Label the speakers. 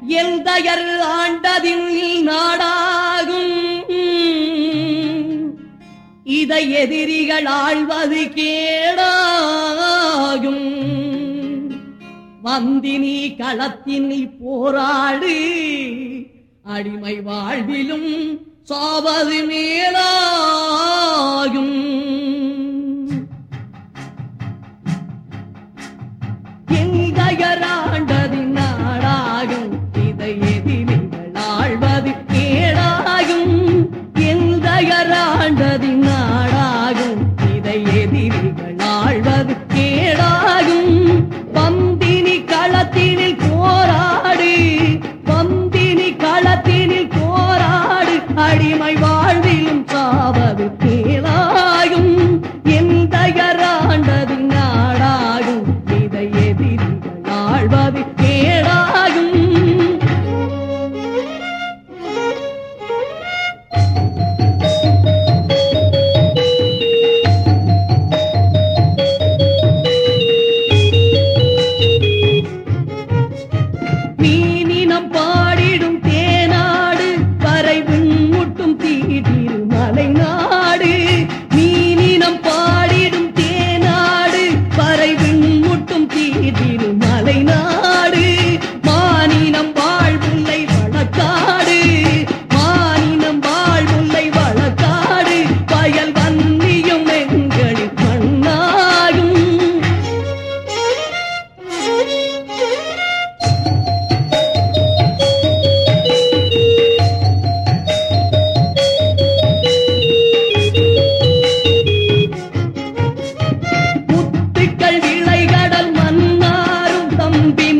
Speaker 1: எந்தையர் ஆண்டதில் நாடாகும் இதை எதிரிகள் ஆழ்வது கேடாகும் வந்தினி களத்தினில் போராடு அடிமை வாழ்விலும் சாவது மேலாகும் எங்கயராண்டதின் நாடாகும் இதை எதிரிகள் ஆழ்வது கேடாகும் எங்கயராண்டதின் நாடாகும் இதை எதிரிகள் ஆழ்வது கேடாகும் பந்தினி களத்தினில் போராடு பந்தினி களத்தினில் போராடு அடிமை வாழ்விலும் சாவது கேளாகும் எந்தகராண்டது நாடாகும் இதை எதிரிகள் ஆழ்வது கேடாகும் மீனினம் பாடிடும் தேனாடு வரைவின் முட்டும் தீதிரு மலை நாடு மீனினம் பாடிடும் தேனாடு வரைவின் முட்டும் தீதிரு மலை நாடு மானினம் வாழ்வுள்ளை வழக்காடு மானினம் வாழ்வுள்ளை வழக்காடு வயல் வன்னியும் எங்களின் மண்ணாகும் முத்துக்கள் விளைகடல் மன்னாரும் தம்பி